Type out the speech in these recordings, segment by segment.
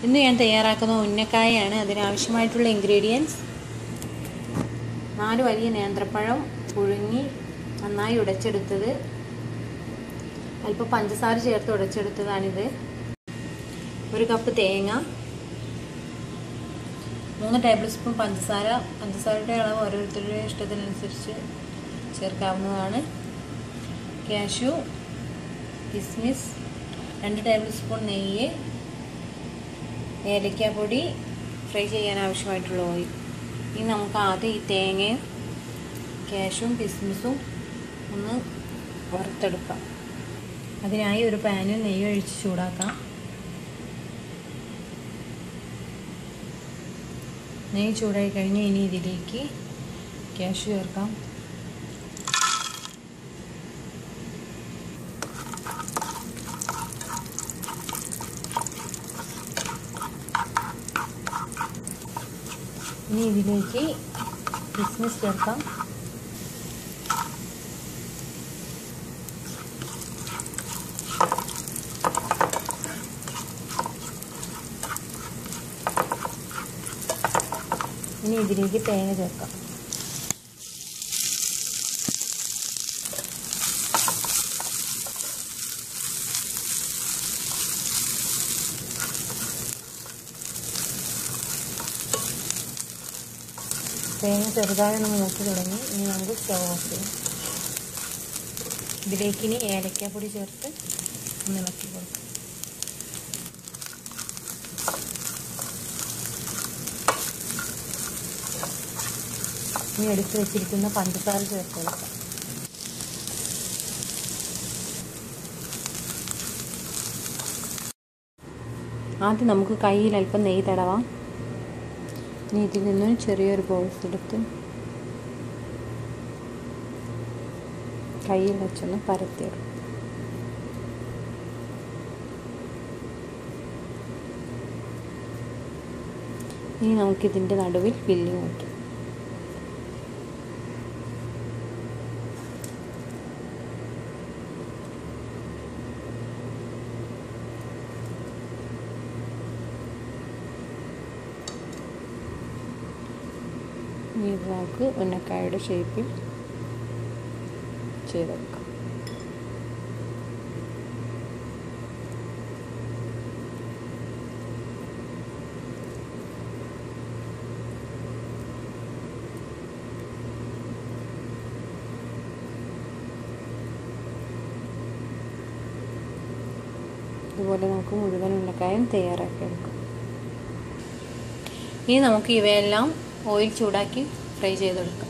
ഇന്ന് ഞാൻ തയ്യാറാക്കുന്ന ഉന്നക്കായാണ് അതിനാവശ്യമായിട്ടുള്ള ഇൻഗ്രീഡിയൻസ് നാല് വലിയ നേന്ത്രപ്പഴം പുഴുങ്ങി നന്നായി ഉടച്ചെടുത്തത് അല്പം പഞ്ചസാര ചേർത്ത് ഉടച്ചെടുത്തതാണിത് ഒരു കപ്പ് തേങ്ങ മൂന്ന് ടേബിൾ സ്പൂൺ പഞ്ചസാര പഞ്ചസാരയുടെ അളവ് ഓരോരുത്തരുടെ ഇഷ്ടത്തിനനുസരിച്ച് ചേർക്കാവുന്നതാണ് കാഷ്യൂ കിസ്മിസ് രണ്ട് ടേബിൾ സ്പൂൺ നെയ്യ് ഏലക്കാപ്പൊടി ഫ്രൈ ചെയ്യാൻ ആവശ്യമായിട്ടുള്ള ഓയിൽ ഇനി നമുക്ക് ആദ്യം ഈ തേങ്ങയും കാഷ്യും കിസ്മിസും ഒന്ന് വറുത്തെടുക്കാം അതിനായി ഒരു പാനിൽ നെയ്യ് ഒഴിച്ച് ചൂടാക്കാം നെയ്യ് ചൂടായി കഴിഞ്ഞ് ഇനി ഇതിലേക്ക് ക്യാഷ് ചേർക്കാം ഇനി ഇതിലേക്ക് കിസ്മിസ് ചേർക്കാം ഇനി ഇതിലേക്ക് തേങ്ങ ചേർക്കാം തേങ്ങ ചെറുതായി ഒന്ന് മൂത്ത് തുടങ്ങി ഇനി നമുക്ക് സ്റ്റവ് ഓഫ് ചെയ്യാം ഇതിലേക്ക് ഇനി ഏലക്കാപ്പൊടി ചേർത്ത് ഒന്ന് ഇളക്കി കൊടുക്കാം ഇനി എടുത്ത് വെച്ചിരിക്കുന്ന പഞ്ചസാര ചേർത്ത് കൊടുക്കാം ആദ്യം നമുക്ക് കയ്യിൽ അല്പം നെയ്യ് തടവാം ഇനി ഇതിൽ നിന്നും ചെറിയൊരു ബോൾസ് എടുത്ത് കയ്യിൽ വെച്ചൊന്ന് പരത്തിയിടും ഇനി നമുക്കിതിൻ്റെ നടുവിൽ ഫില്ലിങ് വയ്ക്കാം ഇനി ഇത് നമുക്ക് ഉന്നക്കായുടെ ഷേപ്പിൽ ചെയ്തെടുക്കാം ഇതുപോലെ നമുക്ക് മുഴുവൻ ഉന്നക്കായും തയ്യാറാക്കി എടുക്കാം ഇനി നമുക്ക് ഇവയെല്ലാം ഓയിൽ ചൂടാക്കി ഫ്രൈ ചെയ്തെടുക്കാം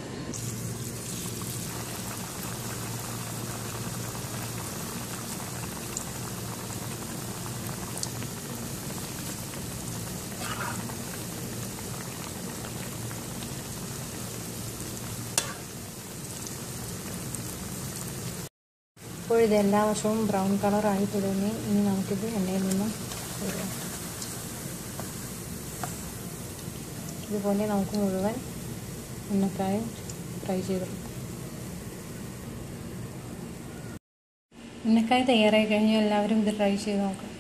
ഇപ്പോൾ ഇത് എല്ലാ വശവും ബ്രൗൺ കളറായി തുടങ്ങി ഇനി നമുക്കിത് എണ്ണയിൽ നിന്നും ഒഴിവാക്കാം ഇതുപോലെ നമുക്ക് മുഴുവൻ ഉന്നക്കായും ഫ്രൈ ചെയ്തെടുക്കാം ഉന്നക്കായ തയ്യാറായി കഴിഞ്ഞാൽ എല്ലാവരും ഇത് ട്രൈ ചെയ്ത് നോക്കാം